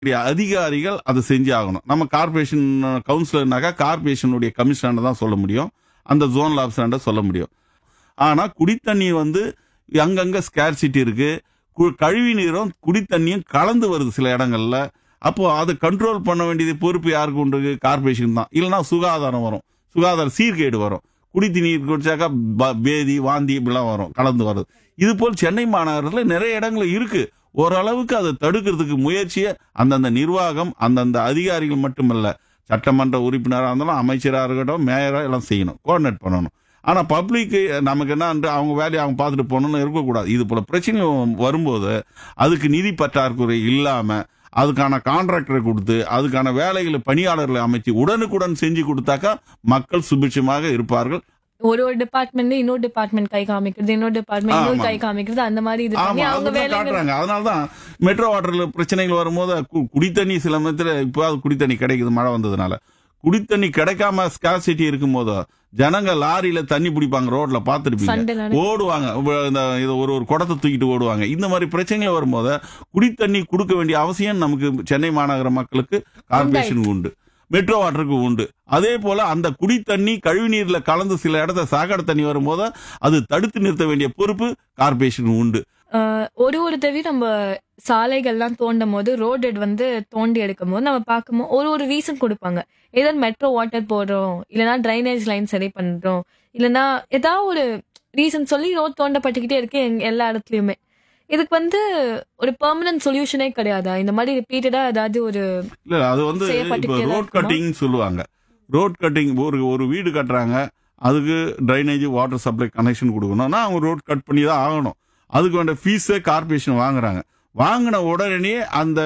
அதிகாரிகள் அதை செஞ்சு ஆகணும் நம்ம கார்பரேஷன் கவுன்சிலர்னாக்கா கார்பரேஷனுடைய கமிஷனர் தான் சொல்ல முடியும் அந்த ஜோனல் ஆஃபீஸர் சொல்ல முடியும் ஆனா குடித்தண்ணி வந்து அங்கங்க ஸ்கேர்சிட்டி இருக்கு கு- கழிவு நீரும் குடித்தண்ணியும் கலந்து வருது சில இடங்கள்ல அப்போ அதை கண்ட்ரோல் பண்ண வேண்டியது பொறுப்பு யாருக்கு உண்டு கார்பரேஷன் தான் இல்லைன்னா சுகாதாரம் வரும் சுகாதார சீர்கேடு வரும் குடித்து நீர் குடிச்சாக்கா ப- பேதி வாந்தி இப்படிலாம் வரும் கலந்து வருது இது போல் சென்னை மாநகரத்தில் நிறைய இடங்கள் இருக்கு ஓரளவுக்கு அதை தடுக்கிறதுக்கு முயற்சியை அந்தந்த நிர்வாகம் அந்தந்த அதிகாரிகள் மட்டுமல்ல சட்டமன்ற உறுப்பினராக இருந்தாலும் அமைச்சராக இருக்கட்டும் மேயராக எல்லாம் செய்யணும் கோஆர்டினேட் பண்ணணும் ஆனால் பப்ளிக்கு நமக்கு என்ன அவங்க வேலையை அவங்க பார்த்துட்டு போகணும்னு இருக்கக்கூடாது இது போல பிரச்சனை வரும்போது அதுக்கு நிதி பற்றாக்குறை இல்லாமல் அதுக்கான கான்ட்ராக்டரை கொடுத்து அதுக்கான வேலைகளை பணியாளர்களை அமைச்சு உடனுக்குடன் செஞ்சு கொடுத்தாக்கா மக்கள் சுபிட்சமாக இருப்பார்கள் ஒரு ஒரு டிபார்ட்மெண்ட்ல இன்னொரு டிபார்ட்மெண்ட் கை காமிக்கிறது இன்னொரு டிபார்ட்மெண்ட் இன்னொரு ஆமா. கை காமிக்கிறது அந்த மாதிரி இது பண்ணி ஆமா அவங்க அதுதான் வேலைகள் காட்டுறாங்க அதனாலதான் மெட்ரோ வாட்டர்ல பிரச்சனைகள் வரும்போது கு- குடித்தண்ணி சில நேரத்துல இப்போ குடித்தண்ணி கிடைக்குது மழை வந்ததுனால குடித்தண்ணி கிடைக்காம ஸ்காசிட்டி இருக்கும் போது ஜனங்க லாரியில தண்ணி பிடிப்பாங்க ரோட்ல பாத்துருப்பீங்க சண்டை நடக்கும். ஓடுவாங்க உவ- இந்த இது ஒரு ஒரு குடத்தை தூக்கிட்டு ஓடுவாங்க இந்த மாதிரி பிரச்சனைகள் வரும்போது குடித்தண்ணி கொடுக்க வேண்டிய அவசியம் நமக்கு சென்னை மாநகர மக்களுக்கு கார்பரேஷன் உண்டு மெட்ரோ வாட்டருக்கு உண்டு அதே போல அந்த குடித்தண்ணி கழிவுநீர்ல கலந்து சில இடத்துல சாக்கடை தண்ணி வரும்போது அது தடுத்து நிறுத்த வேண்டிய பொறுப்பு கார்பரேஷன் உண்டு ஆஹ் ஒரு ஒரு தடவை நம்ம சாலைகள்லாம் தோண்டும் போது ரோடு வந்து தோண்டி எடுக்கும் போது நம்ம பார்க்கும்போது ஒரு ஒரு ரீசன் கொடுப்பாங்க ஏதாவது மெட்ரோ வாட்டர் போடுறோம் இல்லைன்னா ட்ரைனேஜ் லைன் சரி பண்றோம் இல்லைன்னா ஏதாவது ஒரு ரீசன் சொல்லி ரோட் தோண்டப்பட்டுக்கிட்டே இருக்கு எங்க- எல்லா இடத்துலயுமே இதுக்கு வந்து ஒரு பெர்மனன்ட் சொல்யூஷனே கிடையாதா இந்த மாதிரி ரிப்பீட்டடா ஏதாவது ஒரு இல்ல அது வந்து இப்போ செய்யப்பட்டுக்கிட்டே தான் ரோட் இருக்குமா? கட்டிங் சொல்லுவாங்க ரோட் கட்டிங் ஒரு ஒரு வீடு கட்டுறாங்க அதுக்கு ட்ரைனேஜ் வாட்டர் சப்ளை கனெக்ஷன் கொடுக்கணும்னா அவங்க ரோட் கட் பண்ணி தான் ஆகணும் அதுக்கு வேண்டிய ஃபீஸே கார்பரேஷன் வாங்குறாங்க வாங்கின உடனே அந்த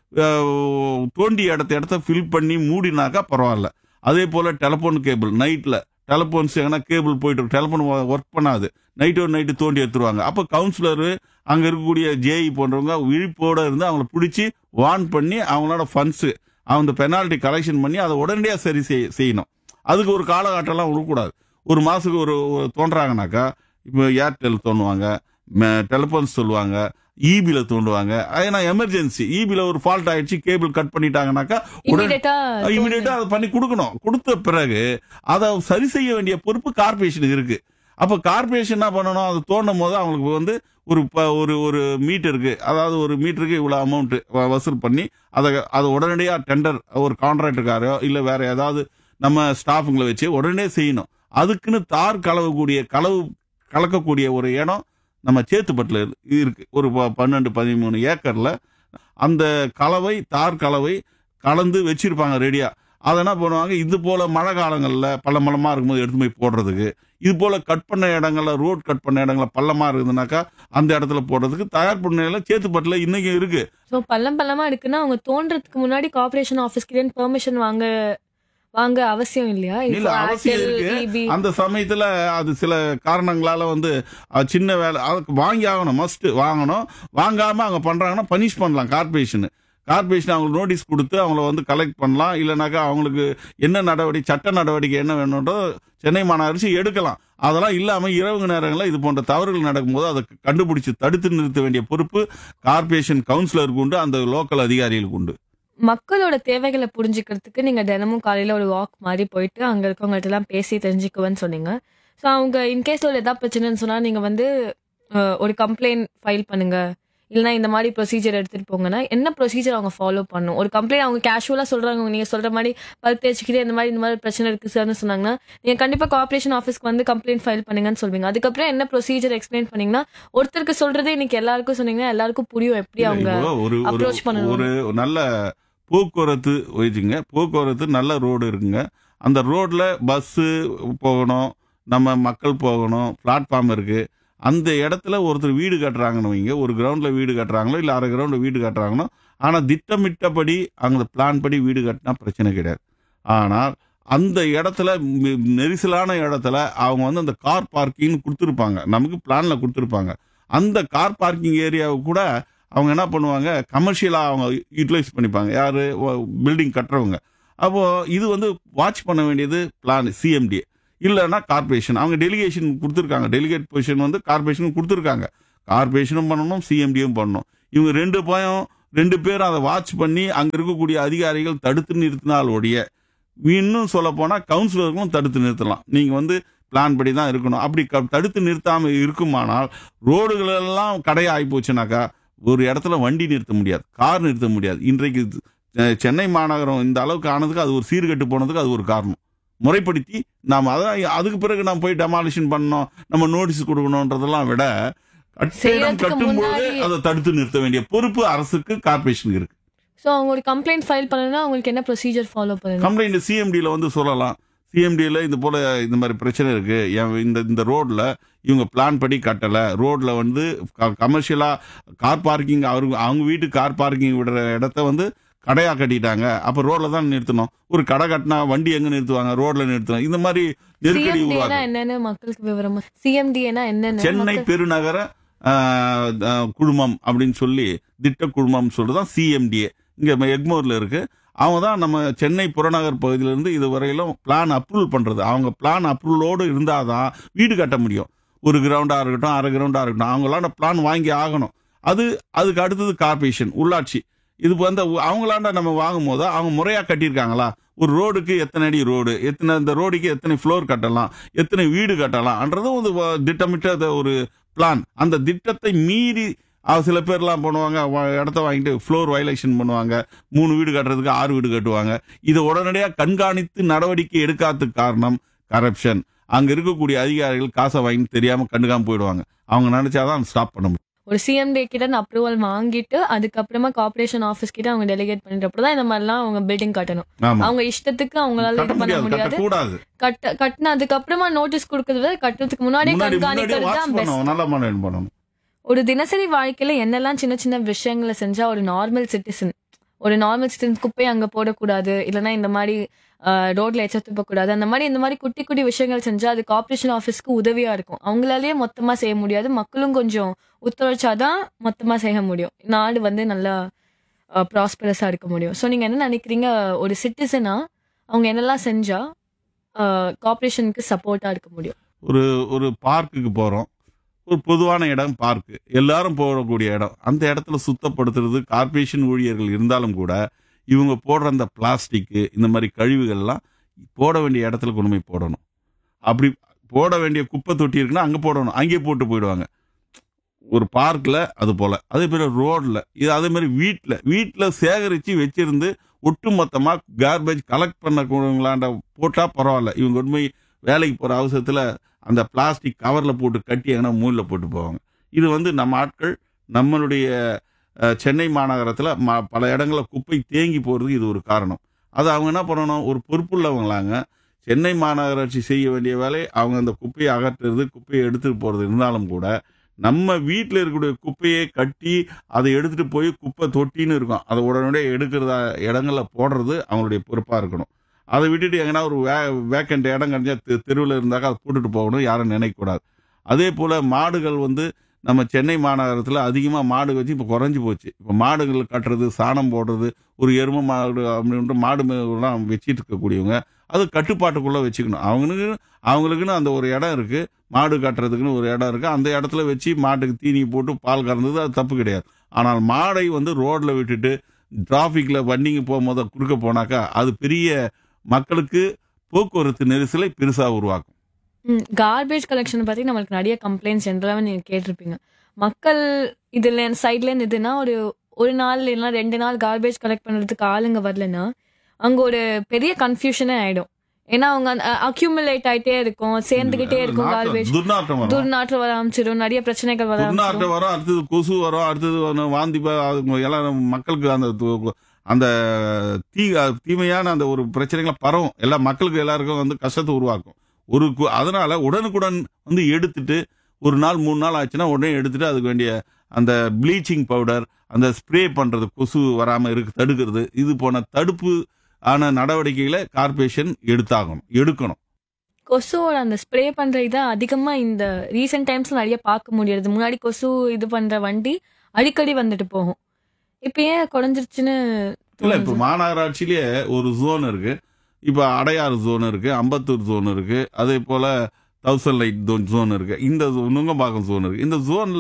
அஹ், தோண்டிய இடத்த இடத்த ஃபில் பண்ணி மூடினாக்கா பரவாயில்ல அதே போல டெலிஃபோன் கேபிள் நைட்ல டெலிஃபோன்ஸ் எங்கன்னா கேபிள் போயிட்டு டெலிஃபோன் ஒர்க் பண்ணாது நைட்டு ஒரு நைட்டு தோண்டி எடுத்துருவாங்க அப்போ கவுன்சிலரு அங்க இருக்கக்கூடிய ஜேஇ போன்றவங்க விழிப்போட இருந்து அவங்கள பிடிச்சி வார்ன் பண்ணி அவங்களோட ஃபண்ட்ஸ் அவங்க பெனால்ட்டி கலெக்ஷன் பண்ணி அதை உடனடியாக சரி செய்- செய்யணும் அதுக்கு ஒரு காலகட்டம்லாம் விடக்கூடாது ஒரு மாசத்துக்கு ஒரு ஒரு தோன்றாங்கனாக்கா இப்போ ஏர்டெல் தோண்டுவாங்க டெலிஃபோன்ஸ் சொல்லுவாங்க ஈபில தோண்டுவாங்க ஏன்னா எமர்ஜென்சி ஈபில ஒரு ஃபால்ட் ஆயிடுச்சு கேபிள் கட் பண்ணிட்டாங்கனாக்கா உடனே இமீடியட்டா இமீடியட்டா அதை பண்ணி கொடுக்கணும் கொடுத்த பிறகு அதை சரி செய்ய வேண்டிய பொறுப்பு கார்பரேஷனுக்கு இருக்கு அப்ப கார்பரேஷன் என்ன பண்ணணும் அது தோண்டும் போது அவங்களுக்கு வந்து ஒரு ப- ஒரு ஒரு மீட்டருக்கு அதாவது ஒரு மீட்டருக்கு இவ்வளவு அமௌண்ட் வசூல் பண்ணி அதை அதை உடனடியா டெண்டர் ஒரு கான்ட்ராக்டருக்காரோ இல்ல வேற ஏதாவது நம்ம ஸ்டாஃபுங்களை வச்சு உடனே செய்யணும் அதுக்குன்னு தார் கலவக்கூடிய கலவு கலக்கக்கூடிய ஒரு இடம் நம்ம சேத்துப்பட்டில் இருக்கு ஒரு ப- பன்னெண்டு பதிமூணு ஏக்கர்ல அந்த கலவை தார் கலவை கலந்து வச்சிருப்பாங்க ரெடியா அதை என்ன பண்ணுவாங்க இது போல மழை காலங்கள்ல பள்ளமளமா இருக்கும்போது எடுத்து போய் போடுறதுக்கு இது போல கட் பண்ண இடங்கள்ல ரோட் கட் பண்ண இடங்கள்ல பள்ளமா இருக்குதுனாக்கா அந்த இடத்துல போடுறதுக்கு தயார் பண்ண சேத்துப்பட்டுல இன்னைக்கு இருக்கு ஸோ பள்ளம் பள்ளமா இருக்குன்னா அவங்க தோன்றதுக்கு முன்னாடி கார்பரேஷன் ஆஃபீஸ் கிட்ட பெர்மிஷன் வாங்க வாங்க அவசியம் இல்லையா இல்ல அவசியம் இருக்கு அந்த சமயத்துல அது சில காரணங்களால வந்து அஹ், சின்ன வேலை அதுக்கு வாங்கி ஆகணும் மஸ்ட் வாங்கணும் வாங்காம அவங்க பண்றாங்கன்னா பனிஷ் பண்ணலாம் கார்பரேஷன் கார்பரேஷன் அவங்களுக்கு நோட்டீஸ் கொடுத்து அவங்கள வந்து கலெக்ட் பண்ணலாம் இல்லைனாக்கா அவங்களுக்கு என்ன நடவடிக்கை சட்ட நடவடிக்கை என்ன வேணுன்றோ சென்னை மாநகராட்சி எடுக்கலாம் அதெல்லாம் இல்லாம இரவு நேரங்களில் இது போன்ற தவறுகள் நடக்கும்போது அதை கண்டுபிடிச்சு தடுத்து நிறுத்த வேண்டிய பொறுப்பு கார்பரேஷன் கவுன்சிலருக்கு உண்டு அந்த லோக்கல் அதிகாரிகளுக்கு உண்டு மக்களோட தேவைகளை புரிஞ்சுக்கிறதுக்கு நீங்க தினமும் காலையில ஒரு வாக் மாதிரி போயிட்டு அங்க இருக்கவங்கள்ட்ட எல்லாம் பேசி தெரிஞ்சுக்குவேன்னு சொன்னீங்க ஸோ அவங்க இன்கேஸ் ஒரு ஏதாவது பிரச்சனைன்னு சொன்னா நீங்க வந்து அஹ், ஒரு கம்ப்ளைண்ட் ஃபைல் பண்ணுங்க இல்லைன்னா இந்த மாதிரி ப்ரொசீஜர் எடுத்துட்டு போங்கன்னா என்ன ப்ரொசீஜர் அவங்க ஃபாலோ பண்ணும் ஒரு கம்ப்ளைண்ட் அவங்க கேஷுவலா சொல்றாங்க நீங்க சொல்ற மாதிரி பல் தேய்ச்சிக்கிட்டே இந்த மாதிரி இந்த மாதிரி பிரச்சனை இருக்கு சார்னு சொன்னாங்கன்னா நீங்க கண்டிப்பா கார்பரேஷன் ஆஃபீஸ்க்கு வந்து கம்ப்ளைண்ட் ஃபைல் பண்ணுங்கன்னு சொல்வீங்க அதுக்கப்புறம் என்ன ப்ரொசீஜர் எக்ஸ்பிளைன் பண்ணீங்கன்னா ஒருத்தருக்கு சொல்றதே இன்னைக்கு எல்லாருக்கும் சொன்னீங்கன்னா எல்லாருக்கும் புரியும் எப்படி அவங்க இப்போ ஒரு ஒரு approach பண்ணணும். ஒரு நல்ல போக்குவரத்து வச்சுங்க போக்குவரத்து நல்ல ரோடு இருக்குங்க அந்த ரோட்ல பஸ்ஸு போகணும் நம்ம மக்கள் போகணும் பிளாட்ஃபார்ம் இருக்கு அந்த இடத்துல ஒருத்தர் வீடு கட்டுறாங்கன்னு வைங்க ஒரு கிரவுண்ட்ல வீடு கட்டுறாங்களோ இல்லை அரை கிரவுண்ட்ல வீடு கட்டுறாங்களோ ஆனால் திட்டமிட்டபடி அங்கே பிளான் படி வீடு கட்டினா பிரச்சனை கிடையாது ஆனால் அந்த இடத்துல மி- நெரிசலான இடத்துல அவங்க வந்து அந்த கார் பார்க்கிங் கொடுத்துருப்பாங்க நமக்கு பிளான்ல கொடுத்துருப்பாங்க அந்த கார் பார்க்கிங் ஏரியாவை கூட அவங்க என்ன பண்ணுவாங்க கமர்ஷியலாக அவங்க யூட்டிலைஸ் பண்ணிப்பாங்க யார் பில்டிங் கட்டுறவங்க அப்போ இது வந்து வாட்ச் பண்ண வேண்டியது பிளான் சிஎம்டி இல்லைன்னா கார்பரேஷன் அவங்க டெலிகேஷன் கொடுத்துருக்காங்க டெலிகேட் பொசிஷன் வந்து கார்பரேஷனுக்கு கொடுத்துருக்காங்க கார்பரேஷனும் பண்ணணும் சிஎம்டியும் பண்ணணும் இவங்க ரெண்டு பயம் ரெண்டு பேரும் அதை வாட்ச் பண்ணி அங்க இருக்கக்கூடிய அதிகாரிகள் தடுத்து நிறுத்தினால் ஒழிய இன்னும் சொல்ல போனா கவுன்சிலர்களும் தடுத்து நிறுத்தலாம் நீங்க வந்து பிளான் படி தான் இருக்கணும் அப்படி க- தடுத்து நிறுத்தாம இருக்குமானால் ரோடுகள் எல்லாம் கடையாகி போச்சுனாக்கா ஒரு இடத்துல வண்டி நிறுத்த முடியாது கார் நிறுத்த முடியாது இன்றைக்கு அஹ், சென்னை மாநகரம் இந்த அளவுக்கு ஆனதுக்கு அது ஒரு சீர்கெட்டு போனதுக்கு அது ஒரு காரணம் முறைப்படுத்தி நாம் அதான் அதுக்கு பிறகு நம்ம போய் டெமாலிஷன் பண்ணோம் நம்ம நோட்டீஸ் கொடுக்கணுன்றதெல்லாம் விட கட்டிடம் செய்யறதுக்கு கட்டும்போது முன்னாடி- அதை தடுத்து நிறுத்த வேண்டிய பொறுப்பு அரசுக்கு கார்பரேஷனுக்கு இருக்கு ஸோ அவங்க ஒரு கம்ப்ளைண்ட் ஃபைல் பண்ணணும்னா அவங்களுக்கு என்ன ப்ரொசீஜர் ஃபாலோ பண்ணணும் கம்ப்ளைண்ட் சிஎம்டியில் வந்து சொல்லலாம் சிஎம்டியில் இது போல இந்த மாதிரி பிரச்சனை இருக்கு என் இந்த இந்த ரோட்ல இவங்க பிளான் படி கட்டல ரோட்ல வந்து கமர்ஷியலா கார் பார்க்கிங் அவருக்கு அவங்க வீட்டு கார் பார்க்கிங் விடுற இடத்த வந்து கடையா கட்டிட்டாங்க அப்ப ரோட்ல தான் நிறுத்தணும் ஒரு கடை கட்டினா வண்டி எங்க நிறுத்துவாங்க ரோட்ல நிறுத்தணும் இந்த மாதிரி நெருக்கடி சிஎம்டினா உருவாக்கும் என்னன்னு மக்களுக்கு விவரமா சிஎம்டினா என்னன்னு சென்னை மக்கள்- பெருநகர ஆஹ், ஆஹ், குழுமம் அப்படின்னு சொல்லி திட்ட குழுமம் சொல்றதுதான் சிஎம்டிஏ இங்க எக்மோர்ல இருக்கு அவங்க தான் நம்ம சென்னை புறநகர் பகுதியிலிருந்து இது வரையிலும் பிளான் அப்ரூவல் பண்றது அவங்க பிளான் அப்ரூவலோடு இருந்தாதான் வீடு கட்ட முடியும் ஒரு கிரவுண்டா இருக்கட்டும் அரை கிரவுண்டா இருக்கட்டும் அவங்களாண்ட பிளான் வாங்கி ஆகணும் அது அதுக்கு அடுத்தது கார்பரேஷன் உள்ளாட்சி இது வந்து அவங்களாண்ட நம்ம வாங்கும் போது அவங்க முறையா கட்டியிருக்காங்களா ஒரு ரோடுக்கு எத்தனை அடி ரோடு எத்தனை இந்த ரோடுக்கு எத்தனை ஃப்ளோர் கட்டலாம் எத்தனை வீடு கட்டலாம்ன்றது ஒரு வ- திட்டமிட்ட ஒரு பிளான் அந்த திட்டத்தை மீறி அஹ், சில பேர்லாம் பண்ணுவாங்க வ- இடத்த வாங்கிட்டு ஃப்ளோர் வயலேஷன் பண்ணுவாங்க மூணு வீடு கட்டுறதுக்கு ஆறு வீடு கட்டுவாங்க இதை உடனடியாக கண்காணித்து நடவடிக்கை எடுக்காததுக்கு காரணம் கரப்ஷன் அங்க இருக்கக்கூடிய அதிகாரிகள் காசை வாங்கி தெரியாம கண்டுக்காம போயிடுவாங்க அவங்க நினைச்சாதான் ஸ்டாப் பண்ண முடியும் ஒரு சிஎம்டி கிட்ட அப்ரூவல் வாங்கிட்டு அதுக்கப்புறமா கார்பரேஷன் ஆஃபீஸ் கிட்ட அவங்க டெலிகேட் பண்ணிட்டு தான் இந்த மாதிரிலாம் அவங்க பில்டிங் கட்டணும் ஆமா அவங்க இஷ்டத்துக்கு அவங்களால கட்ட இது பண்ண முடியாது முடியாது கட்டக்கூடாது கட்ட கட்டின அதுக்கப்புறமா நோட்டீஸ் கொடுக்கறது விட கட்டுறதுக்கு முன்னாடியே முன்னாடி முன்னாடி கண்காணிக்கிறது வாட்ச் தான் பெஸ்ட் பண்ணணும் நல்ல மனம் பண்ணணும் ஒரு தினசரி வாழ்க்கையில என்னெல்லாம் சின்ன சின்ன விஷயங்களை செஞ்சா ஒரு நார்மல் சிட்டிசன் ஒரு நார்மல் சிட்டிசன் குப்பை அங்க போடக்கூடாது இல்லைன்னா இந்த மாதிரி ரோட்ல எச்ச துப்பக்கூடாது அந்த மாதிரி இந்த மாதிரி குட்டி குட்டி விஷயங்கள் செஞ்சா அது கார்பரேஷன் ஆஃபீஸ்க்கு உதவியா இருக்கும் அவங்களாலேயே மொத்தமா செய்ய முடியாது மக்களும் கொஞ்சம் ஒத்துழைச்சாதான் மொத்தமா செய்ய முடியும் நாடு வந்து நல்லா ப்ராஸ்பரஸா இருக்க முடியும் ஸோ நீங்க என்ன நினைக்கிறீங்க ஒரு சிட்டிசனா அவங்க என்னெல்லாம் செஞ்சா கார்பரேஷனுக்கு சப்போர்ட்டா இருக்க முடியும் ஒரு ஒரு பார்க்குக்கு போறோம் ஒரு பொதுவான இடம் பார்க்கு எல்லாரும் போகக்கூடிய இடம் அந்த இடத்துல சுத்தப்படுத்துறது கார்ப்பரேஷன் ஊழியர்கள் இருந்தாலும் கூட இவங்க போடுற அந்த பிளாஸ்டிக் இந்த மாதிரி கழிவுகள்லாம் போட வேண்டிய இடத்துல கொண்டு போய் போடணும் அப்படி போட வேண்டிய குப்பை தொட்டி இருக்குன்னா அங்கே போடணும் அங்கேயே போட்டு போயிடுவாங்க ஒரு பார்க்கில் அது போல அதே மாதிரி ரோட்ல இது அதே மாதிரி வீட்டில் வீட்டில் சேகரித்து வச்சிருந்து ஒட்டுமொத்தமாக கார்பேஜ் கலெக்ட் பண்ணக்கூடியவங்களாண்ட போட்டால் பரவாயில்ல இவங்க கொண்டு போய் வேலைக்கு போகிற அவசரத்தில் அந்த பிளாஸ்டிக் கவரில் போட்டு கட்டி எங்கன்னா மூலையில் போட்டு போவாங்க இது வந்து நம்ம ஆட்கள் நம்மளுடைய அஹ், சென்னை மாநகரத்தில் ம பல இடங்களில் குப்பை தேங்கி போகிறதுக்கு இது ஒரு காரணம் அது அவங்க என்ன பண்ணணும் ஒரு பொறுப்புள்ளவங்களாங்க சென்னை மாநகராட்சி செய்ய வேண்டிய வேலை அவங்க அந்த குப்பையை அகற்றுறது குப்பையை எடுத்துகிட்டு போகிறது இருந்தாலும் கூட நம்ம வீட்டில் இருக்கக்கூடிய குப்பையை கட்டி அதை எடுத்துட்டு போய் குப்பை தொட்டின்னு இருக்கும் அதை உடனடியாக எடுக்கிறதா இடங்கள்ல போடுறது அவங்களுடைய பொறுப்பாக இருக்கணும் அதை விட்டுட்டு எங்கன்னா ஒரு வே வேக்கண்ட் இடம் கிடைச்சா தெ- தெருவில் இருந்தாக்கா அதை போட்டுட்டு போகணும் யாரும் நினைக்கக்கூடாது அதே போல் மாடுகள் வந்து நம்ம சென்னை மாநகரத்தில் அதிகமாக மாடு வச்சு இப்போ குறைஞ்சி போச்சு இப்போ மாடுகள் கட்டுறது சாணம் போடுறது ஒரு எருமை மாடு அப்படின்ற மாடு எல்லாம் வச்சிட்டு இருக்கக்கூடியவங்க அது கட்டுப்பாட்டுக்குள்ளே வச்சுக்கணும் அவங்களுக்கு அவங்களுக்குன்னு அந்த ஒரு இடம் இருக்குது மாடு கட்டுறதுக்குன்னு ஒரு இடம் இருக்குது அந்த இடத்துல வச்சு மாட்டுக்கு தீனி போட்டு பால் கறந்தது அது தப்பு கிடையாது ஆனால் மாடை வந்து ரோட்டில் விட்டுட்டு டிராஃபிக்கில் வண்டிங்க போகும்போது குறுக்க போனாக்கா அது பெரிய மக்களுக்கு போக்குவரத்து நெரிசலை பெருசாக உருவாக்கும் கார்பேஜ் கலெக்ஷன் பத்தி நம்மளுக்கு நிறைய கம்ப்ளைண்ட்ஸ் ஜென்ரலாக நீங்க கேட்டிருப்பீங்க மக்கள் இதுல சைட்ல இருந்து இதுனா ஒரு ஒரு நாள் இல்லைன்னா ரெண்டு நாள் கார்பேஜ் கலெக்ட் பண்றதுக்கு ஆளுங்க வரலன்னா அங்க ஒரு பெரிய கன்ஃபியூஷனே ஆயிடும் ஏன்னா அவங்க அக்யூமுலேட் ஆயிட்டே இருக்கும் சேர்ந்துகிட்டே இருக்கும் நாற்றம், கார்பேஜ் துர்நாற்றம் வரும் துர்நாற்றம் வர ஆரம்பிச்சிடும் நிறைய பிரச்சனைகள் வர ஆரம்பிச்சிடும் துர்நாற்றம் வரும் அடுத்தது கொசு வரும் அடுத்தது வந்து வாந்தி ப- அது எல்லாம் மக்களுக்கு அந்த து- அந்த தீ தீமையான அந்த ஒரு பிரச்சனைகளை பரவும் எல்லா மக்களுக்கு எல்லாருக்கும் வந்து கஷ்டத்தை உருவாக்கும் ஒரு கு- அதனால உடனுக்குடன் வந்து எடுத்துட்டு ஒரு நாள் மூணு நாள் ஆச்சுன்னா உடனே எடுத்துட்டு அதுக்கு வேண்டிய அந்த ப்ளீச்சிங் பவுடர் அந்த ஸ்ப்ரே பண்றது கொசு வராம இருக்கு தடுக்கிறது இது போன தடுப்பு ஆன நடவடிக்கைகளை கார்பரேஷன் எடுத்தாகணும் எடுக்கணும் கொசுவோட அந்த ஸ்ப்ரே பண்ற இதை அதிகமா இந்த ரீசெண்ட் டைம்ஸ்ல நிறைய பார்க்க முடியாது முன்னாடி கொசு இது பண்ற வண்டி அடிக்கடி வந்துட்டு போகும் இப்ப ஏன் குறைஞ்சிருச்சுன்னு இல்ல இப்ப தோணுது? மாநகராட்சியிலேயே ஒரு ஜோன் இருக்கு இப்ப அடையாறு ஜோன் இருக்கு அம்பத்தூர் ஜோன் இருக்கு அதே போல தௌசண்ட் லைட் ஜோன் இருக்கு இந்த நுங்கம்பாக்கம் ஜோன் இருக்கு இந்த ஜோன்ல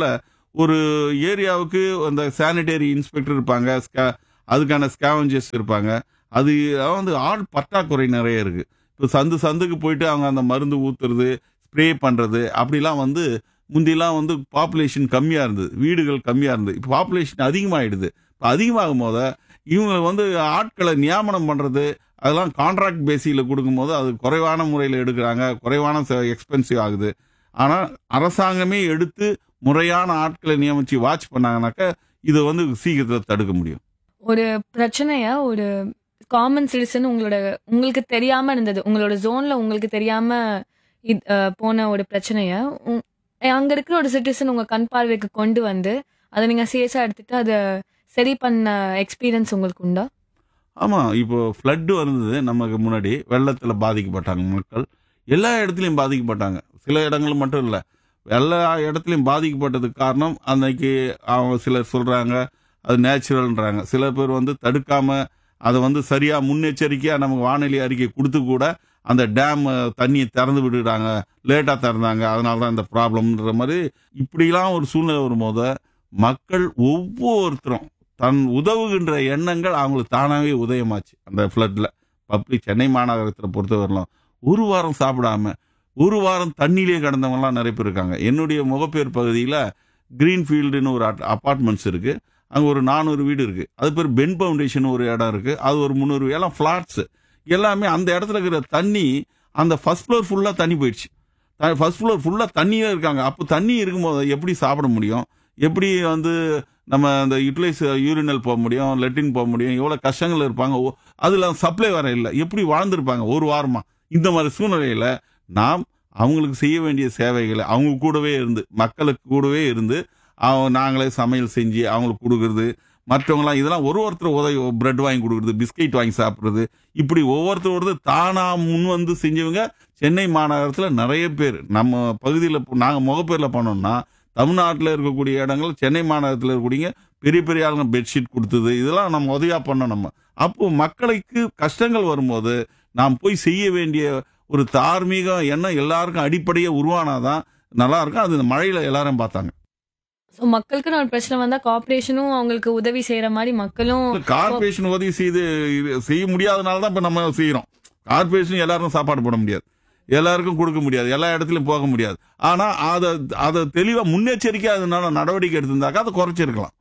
ஒரு ஏரியாவுக்கு அந்த சானிடரி இன்ஸ்பெக்டர் இருப்பாங்க sca- அதுக்கான ஸ்கேவஞ்சர்ஸ் இருப்பாங்க அது வந்து ஆள் பற்றாக்குறை நிறைய இருக்கு இப்போ சந்து சந்துக்கு போயிட்டு அவங்க அந்த மருந்து ஊத்துறது ஸ்ப்ரே பண்றது அப்படிலாம் வந்து முந்திலாம் வந்து பாப்புலேஷன் கம்மியா இருந்தது வீடுகள் கம்மியா இருந்தது இப்போ பாப்புலேஷன் அதிகமாயிடுது இப்போ அதிகமாகும் போது இவங்க வந்து ஆட்களை நியாமனம் பண்றது அதெல்லாம் கான்ட்ராக்ட் பேசியில் கொடுக்கும்போது அது குறைவான முறையில் எடுக்கிறாங்க குறைவான எக்ஸ்பென்சிவ் ஆகுது ஆனால் அரசாங்கமே எடுத்து முறையான ஆட்களை நியமிச்சு வாட்ச் பண்ணாங்கனாக்க இதை வந்து சீக்கிரத்தில் தடுக்க முடியும் ஒரு பிரச்சனைய ஒரு காமன் சிட்டிசன் உங்களோட உங்களுக்கு தெரியாம இருந்தது உங்களோட ஜோன்ல உங்களுக்கு தெரியாம இத்- அஹ், போன ஒரு பிரச்சனைய உங்- அங்க இருக்கிற ஒரு சிட்டிசன் உங்க கண் பார்வைக்கு கொண்டு வந்து அதை நீங்க சீரியஸா எடுத்துட்டு அதை சரி பண்ண எக்ஸ்பீரியன்ஸ் உங்களுக்கு உண்டா ஆமாம் இப்போ ஃப்ளட்டு வந்தது நமக்கு முன்னாடி வெள்ளத்தில் பாதிக்கப்பட்டாங்க மக்கள் எல்லா இடத்துலையும் பாதிக்கப்பட்டாங்க சில இடங்கள் மட்டும் இல்லை எல்லா இடத்துலையும் பாதிக்கப்பட்டதுக்கு காரணம் அன்னைக்கு அவங்க சிலர் சொல்கிறாங்க அது நேச்சுரல்ன்றாங்க சில பேர் வந்து தடுக்காம அதை வந்து சரியாக முன்னெச்சரிக்கையாக நமக்கு வானிலை அறிக்கை கொடுத்து கூட அந்த டேம் தண்ணியை திறந்து விட்டுட்டாங்க லேட்டாக திறந்தாங்க அதனால தான் இந்த ப்ராப்ளம்ன்ற மாதிரி இப்படிலாம் ஒரு சூழ்நிலை வரும்போது மக்கள் ஒவ்வொருத்தரும் தன் உதவுகின்ற எண்ணங்கள் அவங்களுக்கு தானாகவே உதயமாச்சு அந்த ஃப்ளட்ல பப்ளிக் சென்னை மாநகரத்தில் பொறுத்தவரையிலும் ஒரு வாரம் சாப்பிடாம ஒரு வாரம் தண்ணியிலே கிடந்தவங்கலாம் நிறைய பேர் இருக்காங்க என்னுடைய முகப்பேர் பகுதியில் கிரீன்ஃபீல்டுன்னு ஒரு அப்பார்ட்மெண்ட்ஸ் இருக்கு அங்கே ஒரு நானூறு வீடு இருக்கு அது பேர் பென் ஃபவுண்டேஷன் ஒரு இடம் இருக்கு அது ஒரு முந்நூறு எல்லாம் ஃப்ளாட்ஸ் எல்லாமே அந்த இடத்துல இருக்கிற தண்ணி அந்த ஃபர்ஸ்ட் ஃப்ளோர் ஃபுல்லாக தண்ணி போயிடுச்சு ஃபர்ஸ்ட் ஃப்ளோர் ஃபுல்லாக தண்ணியே இருக்காங்க அப்போ தண்ணி இருக்கும்போது எப்படி சாப்பிட முடியும் எப்படி வந்து நம்ம அந்த யூட்டிலைஸ் யூரினல் போக முடியும் லெட்டின் போக முடியும் எவ்வளோ கஷ்டங்கள் இருப்பாங்க ஓ- அதுல சப்ளை வர இல்லை எப்படி வாழ்ந்திருப்பாங்க ஒரு வாரமா இந்த மாதிரி சூழ்நிலையில நாம் அவங்களுக்கு செய்ய வேண்டிய சேவைகளை அவங்க கூடவே இருந்து மக்களுக்கு கூடவே இருந்து அவங்க நாங்களே சமையல் செஞ்சு அவங்களுக்கு கொடுக்கறது மற்றவங்களாம் இதெல்லாம் ஒரு ஒருத்தர் உதவி பிரெட் வாங்கி கொடுக்குறது பிஸ்கெட் வாங்கி சாப்பிட்றது இப்படி ஒவ்வொருத்தரோடது தானா முன் வந்து செஞ்சவங்க சென்னை மாநகரத்தில் நிறைய பேர் நம்ம பகுதியில் நாங்கள் முகப்பேரில் பண்ணோம்னா தமிழ்நாட்டில் இருக்கக்கூடிய இடங்கள் சென்னை மாநகரத்தில் இருக்கக்கூடிய பெரிய பெரிய ஆளுங்க பெட்ஷீட் கொடுத்தது இதெல்லாம் நம்ம உதவியாக பண்ணோம் நம்ம அப்போ மக்களுக்கு கஷ்டங்கள் வரும்போது நாம் போய் செய்ய வேண்டிய ஒரு தார்மீக எண்ணம் எல்லாருக்கும் அடிப்படையாக உருவானாதான் நல்லா இருக்கும் அது இந்த மழையில எல்லாரும் பார்த்தாங்க ஸோ மக்களுக்கு ஒரு பிரச்சனை வந்தா கார்பரேஷனும் அவங்களுக்கு உதவி செய்யற மாதிரி மக்களும் கார்பரேஷன் உதவி செய்து இது செய்ய முடியாதனால தான் இப்போ நம்ம செய்கிறோம் கார்பரேஷன் எல்லாருக்கும் சாப்பாடு போட முடியாது எல்லாருக்கும் கொடுக்க முடியாது எல்லா இடத்துலையும் போக முடியாது ஆனா அதை அதை தெளிவாக முன்னெச்சரிக்கை அதனால நடவடிக்கை எடுத்திருந்தாக்கா அதை குறைச்சிருக்கலாம்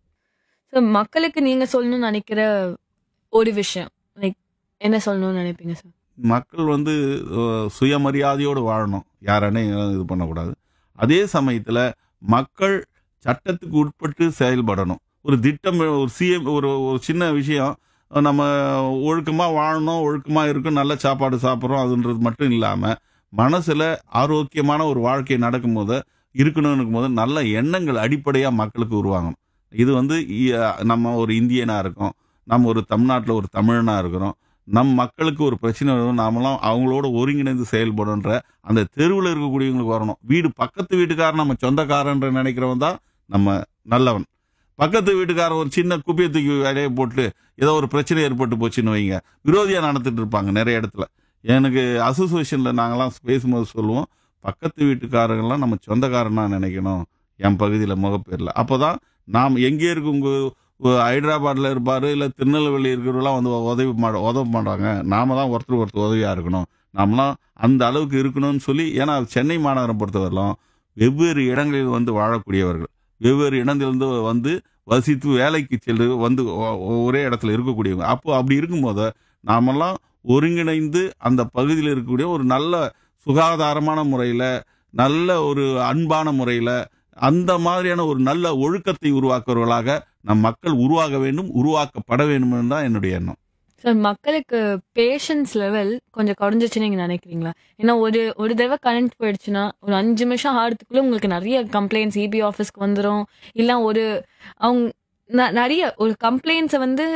ஸோ மக்களுக்கு நீங்க சொல்லணும்னு நினைக்கிற ஒரு விஷயம் லைக் என்ன சொல்லணும்னு நினைப்பீங்க சார் மக்கள் வந்து அஹ், சுயமரியாதையோடு வாழணும் யாரானையும் இது பண்ணக்கூடாது அதே சமயத்தில் மக்கள் சட்டத்துக்கு உட்பட்டு செயல்படணும் ஒரு திட்டம் ஒரு சிஎம் ஒரு ஒரு சின்ன விஷயம் நம்ம ஒழுக்கமாக வாழணும் ஒழுக்கமாக இருக்கும் நல்ல சாப்பாடு சாப்பிட்றோம் அதுன்றது மட்டும் இல்லாமல் மனசில் ஆரோக்கியமான ஒரு வாழ்க்கை நடக்கும்போது இருக்கணும்னு போது நல்ல எண்ணங்கள் அடிப்படையாக மக்களுக்கு உருவாகணும் இது வந்து இ- நம்ம ஒரு இந்தியனாக இருக்கோம் நம்ம ஒரு தமிழ்நாட்டில் ஒரு தமிழனாக இருக்கிறோம் நம் மக்களுக்கு ஒரு பிரச்சனை வரும் நாமெல்லாம் அவங்களோட ஒருங்கிணைந்து செயல்படுன்ற அந்த தெருவில் இருக்கக்கூடியவங்களுக்கு வரணும் வீடு பக்கத்து வீட்டுக்காரன் நம்ம சொந்தக்காரன்ற நினைக்கிறவன் தான் நம்ம நல்லவன் பக்கத்து வீட்டுக்காரன் ஒரு சின்ன குப்பையை தூக்கி இடையே போட்டு ஏதோ ஒரு பிரச்சனை ஏற்பட்டு போச்சுன்னு வைங்க விரோதியா நடந்துட்டு இருப்பாங்க நிறைய இடத்துல எனக்கு அசோசியேஷன்ல நாங்கெல்லாம் பேசும்போது சொல்லுவோம் பக்கத்து வீட்டுக்காரங்கெல்லாம் நம்ம சொந்தக்காரனா நினைக்கணும் என் பகுதியில் முகப்பேரில் அப்போதான் நாம் எங்கே இருக்கு உங்க உ- ஹைதராபாத்ல இருப்பாரு இல்ல திருநெல்வேலி இருக்கிறவங்களாம் வந்து உதவி மாட உதவ மாட்டாங்க நாம தான் ஒருத்தர் ஒருத்தர் உதவியா இருக்கணும் நாமெல்லாம் அந்த அளவுக்கு இருக்கணும்னு சொல்லி ஏன்னா சென்னை மாநகரம் பொறுத்தவரையிலும் வெவ்வேறு இடங்களில் வந்து வாழக்கூடியவர்கள் வெவ்வேறு இடத்திலிருந்து வந்து வசித்து வேலைக்கு சென்று வந்து ஒ- ஒரே இடத்துல இருக்கக்கூடியவங்க அப்போ அப்படி இருக்கும்போது நாமெல்லாம் ஒருங்கிணைந்து அந்த பகுதியில் இருக்கக்கூடிய ஒரு நல்ல சுகாதாரமான முறையில் நல்ல ஒரு அன்பான முறையில் அந்த மாதிரியான ஒரு நல்ல ஒழுக்கத்தை உருவாக்குறவர்களாக நம் மக்கள் உருவாக வேண்டும் உருவாக்கப்பட வேண்டும் தான் என்னுடைய எண்ணம் சார் மக்களுக்கு பேஷன்ஸ் லெவல் கொஞ்சம் குறைஞ்சிச்சுன்னு நீங்க நினைக்கிறீங்களா ஏன்னா ஒரு ஒரு தடவை கரண்ட் போயிடுச்சுன்னா ஒரு அஞ்சு நிமிஷம் ஆகிறதுக்குள்ள உங்களுக்கு நிறைய கம்ப்ளைண்ட்ஸ் இபி ஆஃபீஸ்க்கு வந்துடும் இல்லை ஒரு அவங்க ந- நிறைய ஒரு கம்ப்ளைண்ட்ஸை வந்து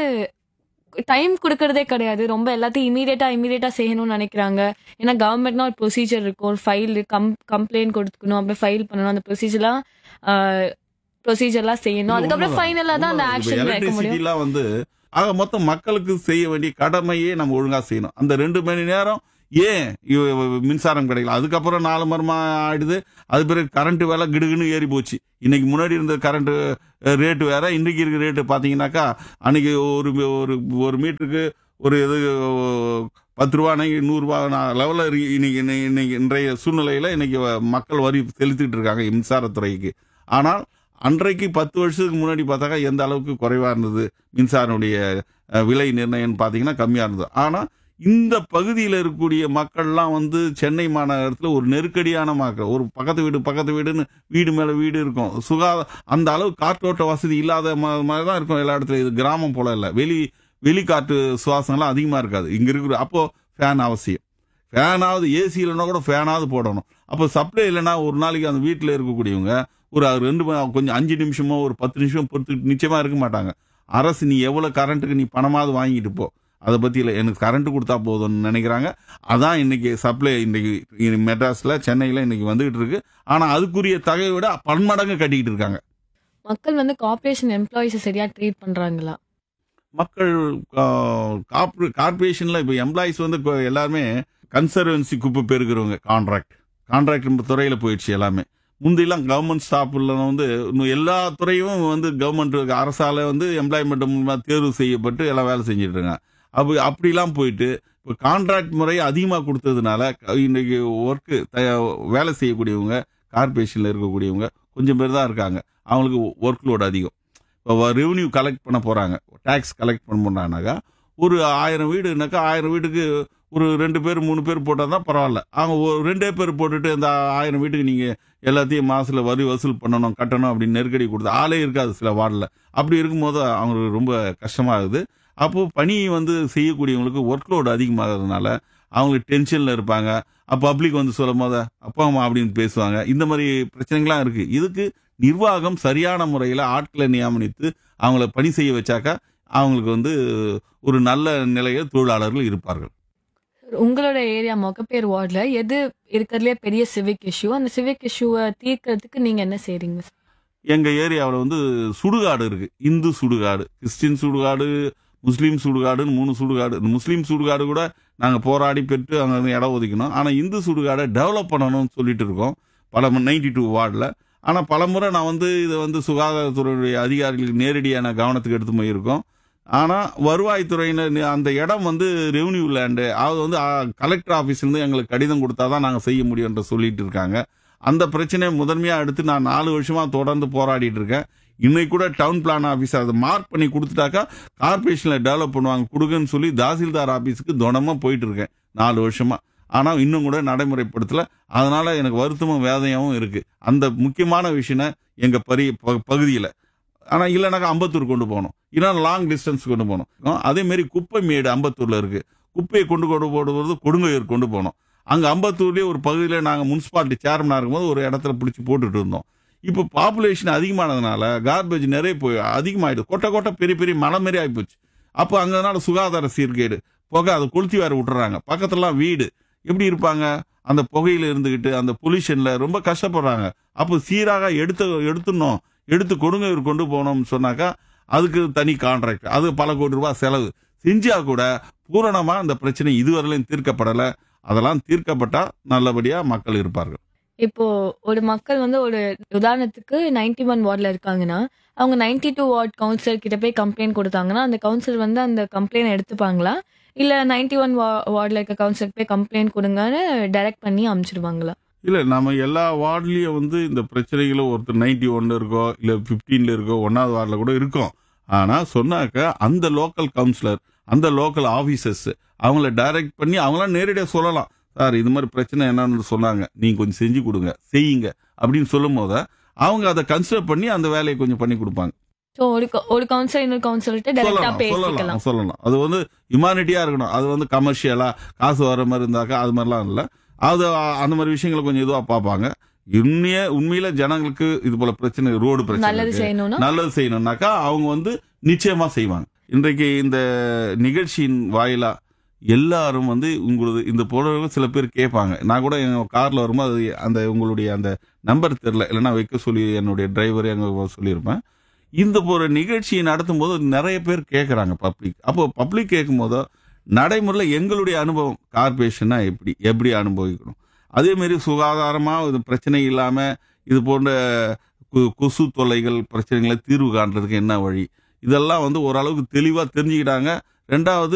டைம் கொடுக்கறதே கிடையாது ரொம்ப எல்லாத்தையும் இமீடியட்டா இமீடியட்டா செய்யணும்னு நினைக்கிறாங்க ஏன்னா கவர்மெண்ட்னா ஒரு ப்ரொசீஜர் இருக்கும் ஒரு ஃபைல் கம் கம்ப்ளைண்ட் கொடுக்கணும் அப்புறம் ஃபைல் பண்ணணும் அந்த ப்ரொசீஜர்லாம் ப்ரொசீஜர்லாம் செய்யணும் அதுக்கப்புறம் ஃபைனலா தான் அந்த ஆக்ஷன் வைக்க முடியும் எலக்ட்ரிசிட்டிலாம் வந்து ஆக மொத்தம் மக்களுக்கு செய்ய வேண்டிய கடமையே நம்ம ஒழுங்கா செய்யணும் அந்த ரெண்டு மணி நேரம் ஏன் இவ- இவ- மின்சாரம் கிடைக்கல அதுக்கப்புறம் நாலு மரமா ஆயிடுது அது பிறகு கரண்ட் விலை கிடுகுன்னு ஏறி போச்சு இன்னைக்கு முன்னாடி இருந்த கரண்ட் ரேட்டு வேற இன்னைக்கு இருக்க ரேட்டு பார்த்தீங்கன்னாக்கா அன்னைக்கு ஒரு ஒரு ஒரு மீட்டருக்கு ஒரு இது பத்து ரூபா அன்னைக்கு நூறுரூவா லெவலில் இருக்கு இன்னைக்கு இன்னை- இன்னைக்கு இன்றைய சூழ்நிலையில் இன்னைக்கு மக்கள் வரி செலுத்திட்டு இருக்காங்க மின்சாரத்துறைக்கு ஆனால் அன்றைக்கு பத்து வருஷத்துக்கு முன்னாடி பார்த்தாக்கா எந்த அளவுக்கு குறைவாக இருந்தது மின்சாரனுடைய அஹ், விலை நிர்ணயம்னு பார்த்தீங்கன்னா கம்மியாக இருந்தது ஆனால் இந்த பகுதியில் இருக்கக்கூடிய மக்கள்லாம் வந்து சென்னை மாநகரத்தில் ஒரு நெருக்கடியான மக்கள் ஒரு பக்கத்து வீடு பக்கத்து வீடுன்னு வீடு மேலே வீடு இருக்கும் சுகாதார அந்த அளவு காற்றோட்ட வசதி இல்லாத ம- மாதிரி தான் இருக்கும் எல்லா இடத்துலையும் இது கிராமம் போல இல்லை வெளி வெளிக்காற்று சுவாசம்லாம் அதிகமாக இருக்காது இங்கே இருக்கிற அப்போ ஃபேன் அவசியம் ஃபேனாவது ஏசி இல்லைன்னா கூட ஃபேனாவது போடணும் அப்போ சப்ளை இல்லைன்னா ஒரு நாளைக்கு அந்த வீட்டில் இருக்கக்கூடியவங்க ஒரு ரெண்டு மணி- கொஞ்சம் அஞ்சு நிமிஷமோ ஒரு பத்து நிமிஷம் பொறுத்து நிச்சயமாக இருக்க மாட்டாங்க அரசு நீ எவ்வளோ கரண்ட்டுக்கு நீ பணமாவது வாங்கிட்டு போ அதை பற்றி இல்லை எனக்கு கரண்ட் கொடுத்தா போதும்னு நினைக்கிறாங்க அதான் இன்னைக்கு சப்ளை இன்னைக்கு இ- மெட்ராஸ்ல சென்னையில் இன்னைக்கு வந்துகிட்டு இருக்கு ஆனால் அதுக்குரிய தொகையை விட பன்மடங்கு கட்டிக்கிட்டு இருக்காங்க மக்கள் வந்து கார்ப்பரேஷன் எம்ப்ளாயிஸை சரியா ட்ரீட் பண்றாங்களா மக்கள் கார்பரேஷன்ல இப்போ எம்ப்ளாயிஸ் வந்து கொ- எல்லாருமே கன்சர்வன்சி குப்பை பெருக்கிறவங்க கான்ட்ராக்ட் கான்ட்ராக்ட் துறையில போயிடுச்சு எல்லாமே முந்தியெல்லாம் கவர்மெண்ட் ஸ்டாஃப்ல வந்து இன்னும் எல்லா துறையும் வந்து கவர்மெண்ட் அரசால வந்து எம்ப்ளாய்மெண்ட் மூலமா தேர்வு செய்யப்பட்டு எல்லாம் வேலை செஞ்சுட்டு இருக்காங்க அப்படி அப்படிலாம் போயிட்டு இப்போ கான்ட்ராக்ட் முறையை அதிகமாக கொடுத்ததுனால க- இன்னைக்கு ஒர்க்கு வேலை செய்யக்கூடியவங்க கார்பரேஷனில் இருக்கக்கூடியவங்க கொஞ்சம் பேர் தான் இருக்காங்க அவங்களுக்கு ஒர்க் லோட் அதிகம் இப்போ ரெவன்யூ கலெக்ட் பண்ண போகிறாங்க டேக்ஸ் கலெக்ட் பண்ண போனாங்கனாக்கா ஒரு ஆயிரம் வீடுனாக்கா ஆயிரம் வீட்டுக்கு ஒரு ரெண்டு பேர் மூணு பேர் போட்டால் தான் பரவாயில்ல அவங்க ஒரு ரெண்டே பேர் போட்டுட்டு இந்த ஆயிரம் வீட்டுக்கு நீங்கள் எல்லாத்தையும் மாசத்துல வரி வசூல் பண்ணணும் கட்டணும் அப்படின்னு நெருக்கடி கொடுத்து ஆளே இருக்காது சில வார்டில் அப்படி இருக்கும்போது அவங்களுக்கு ரொம்ப கஷ்டமாகுது அப்போது பணி வந்து செய்யக்கூடியவங்களுக்கு ஒர்க் லோடு அதிகமாகிறதுனால அவங்களுக்கு டென்ஷனில் இருப்பாங்க அப்போ பப்ளிக் வந்து சொல்லும் போது அப்பா அம்மா அப்படின்னு பேசுவாங்க இந்த மாதிரி பிரச்சனைகள்லாம் இருக்குது இதுக்கு நிர்வாகம் சரியான முறையில் ஆட்களை நியமனித்து அவங்கள பணி செய்ய வச்சாக்கா அவங்களுக்கு வந்து ஒரு நல்ல நிலையில் தொழிலாளர்கள் இருப்பார்கள் உங்களோட ஏரியா மொகப்பேர் வார்டில் எது இருக்கிறதுலே பெரிய சிவிக் இஷ்யூ அந்த சிவிக் இஷ்யூவை தீர்க்கறதுக்கு நீங்க என்ன செய்றீங்க எங்கள் ஏரியாவில் வந்து சுடுகாடு இருக்குது இந்து சுடுகாடு கிறிஸ்டின் சுடுகாடு முஸ்லீம் சுடுகாடுன்னு மூணு சுடுகாடு இந்த முஸ்லீம் சுடுகாடு கூட நாங்கள் போராடி பெற்று அங்கே இடம் ஒதுக்கணும் ஆனால் இந்து சுடுகாடை டெவலப் பண்ணணும்னு சொல்லிட்டு இருக்கோம் பல நைன்டி டூ வார்டில் ஆனால் பல முறை நான் வந்து இதை வந்து சுகாதாரத்துறையுடைய அதிகாரிகளுக்கு நேரடியான கவனத்துக்கு எடுத்து போயிருக்கோம் ஆனால் வருவாய்த்துறையினர் நி- அந்த இடம் வந்து ரெவன்யூ லேண்டு அது வந்து கலெக்டர் ஆஃபீஸ்லேருந்து எங்களுக்கு கடிதம் கொடுத்தா தான் நாங்கள் செய்ய முடியும்ன்ற சொல்லிட்டு இருக்காங்க அந்த பிரச்சனையை முதன்மையாக எடுத்து நான் நாலு வருஷமா தொடர்ந்து போராடிட்டு இருக்கேன் இன்னைக்கு கூட டவுன் பிளான் ஆஃபீஸ் அதை மார்க் பண்ணி கொடுத்துட்டாக்கா கார்பரேஷனில் டெவலப் பண்ணுவாங்க கொடுங்கன்னு சொல்லி தாசில்தார் ஆஃபீஸுக்கு தினமா போயிட்டு இருக்கேன் நாலு வருஷமா ஆனால் இன்னும் கூட நடைமுறைப்படுத்தல அதனால எனக்கு வருத்தமும் வேதனையாகவும் இருக்கு அந்த முக்கியமான விஷயம் எங்கள் பரி பகுதியில் ஆனால் இல்லைனாக்கா அம்பத்தூர் கொண்டு போகணும் இல்லைன்னா லாங் டிஸ்டன்ஸ் கொண்டு போகணும் அதே மாதிரி குப்பை மேடு அம்பத்தூரில் இருக்கு குப்பையை கொண்டு கொண்டு போடுவது கொடுங்கையூர் கொண்டு போகணும் அங்கே அம்பத்தூர்லேயே ஒரு பகுதியில் நாங்கள் முனிசிபாலிட்டி சேர்மனாக இருக்கும்போது ஒரு இடத்துல பிடிச்சி போட்டுட்டு இருந்தோம் இப்போ பாப்புலேஷன் அதிகமானதுனால கார்பேஜ் நிறைய போய் அதிகமாயிடுது கொட்டை கொட்டை பெரிய பெரிய மலை மாரி ஆகிப்போச்சு அப்போ அங்கனால சுகாதார சீர்கேடு புகை அதை கொளுத்தி வேற விட்டுறாங்க பக்கத்துலலாம் வீடு எப்படி இருப்பாங்க அந்த புகையில இருந்துகிட்டு அந்த பொல்யூஷன்ல ரொம்ப கஷ்டப்படுறாங்க அப்போ சீராக எடுத்து எடுத்துடணும் எடுத்து கொடுங்க கொண்டு போனோம்னு சொன்னாக்கா அதுக்கு தனி கான்ட்ராக்ட் அது பல கோடி ரூபாய் செலவு செஞ்சா கூட பூரணமா அந்த பிரச்சனை இதுவரையிலும் தீர்க்கப்படல அதெல்லாம் தீர்க்கப்பட்டா நல்லபடியா மக்கள் இருப்பார்கள் இப்போ ஒரு மக்கள் வந்து ஒரு உதாரணத்துக்கு 91 ஒன் வார்டில் இருக்காங்கன்னா அவங்க 92 டூ வார்ட் கவுன்சிலர் கிட்ட போய் கம்ப்ளைண்ட் கொடுத்தாங்கன்னா அந்த கவுன்சிலர் வந்து அந்த கம்ப்ளைண்ட் எடுத்துப்பாங்களா இல்ல 91 ஒன் வார்டில் இருக்க கவுன்சிலர் போய் கம்ப்ளைண்ட் கொடுங்கன்னு டைரக்ட் பண்ணி அனுப்பிச்சிடுவாங்களா இல்ல நம்ம எல்லா வார்டுலயும் வந்து இந்த பிரச்சனைகளும் ஒருத்தர் நைன்டி ஒன்ல இருக்கோ இல்ல பிப்டீன்ல இருக்கோ ஒன்னாவது வார்டில் கூட இருக்கும் ஆனா சொன்னாக்க அந்த லோக்கல் கவுன்சிலர் அந்த லோக்கல் ஆபீசர்ஸ் அவங்கள டைரக்ட் பண்ணி அவங்களாம் நேரடியாக சொல்லலாம் சார் இது மாதிரி பிரச்சனை என்னன்னு சொன்னாங்க நீங்க கொஞ்சம் செஞ்சு கொடுங்க செய்யுங்க அப்படின்னு சொல்லும் போது அவங்க அதை கன்சிடர் பண்ணி அந்த வேலையை கொஞ்சம் பண்ணி கொடுப்பாங்க ஸோ ஒரு co- ஒரு கவுன்சிலர் இன்னொரு கவுன்சிலர்கிட்ட டைரக்டா சொல்லலாம் பேசிக்கலாம் சொல்லலாம் சொல்லலாம் அது வந்து ஹியூமானிட்டியா இருக்கணும் அது வந்து கமர்ஷியலா காசு வர மாதிரி இருந்தாக்கா அது மாதிரிலாம் இல்லை அது அந்த மாதிரி விஷயங்களை கொஞ்சம் இதுவா பார்ப்பாங்க உண்மைய உண்மையில ஜனங்களுக்கு இது போல பிரச்சனை ரோடு பிரச்சனை நல்லது இருக்கு. செய்யணும்னா நல்லது செய்யணும்னாக்கா அவங்க வந்து நிச்சயமா செய்வாங்க இன்றைக்கு இந்த நிகழ்ச்சியின் வாயிலா எல்லாரும் வந்து உங்களது இந்த போல சில பேர் கேட்பாங்க நான் கூட எங்க கார்ல வரும்போது அது அந்த உங்களுடைய அந்த நம்பர் தெரில இல்லைன்னா வைக்க சொல்லி என்னுடைய டிரைவர் அங்க சொல்லியிருப்பேன் இந்த ஒரு நிகழ்ச்சியை நடத்தும் போது நிறைய பேர் கேட்குறாங்க பப்ளிக் அப்போ பப்ளிக் கேட்கும் போது நடைமுறையில் எங்களுடைய அனுபவம் கார்பரேஷனா எப்படி எப்படி அனுபவிக்கணும் அதே மாதிரி சுகாதாரமா இது பிரச்சனை இல்லாம இது போன்ற கு- கொசு தொல்லைகள் பிரச்சனைகளை தீர்வு காண்றதுக்கு என்ன வழி இதெல்லாம் வந்து ஓரளவுக்கு தெளிவா தெரிஞ்சுக்கிட்டாங்க ரெண்டாவது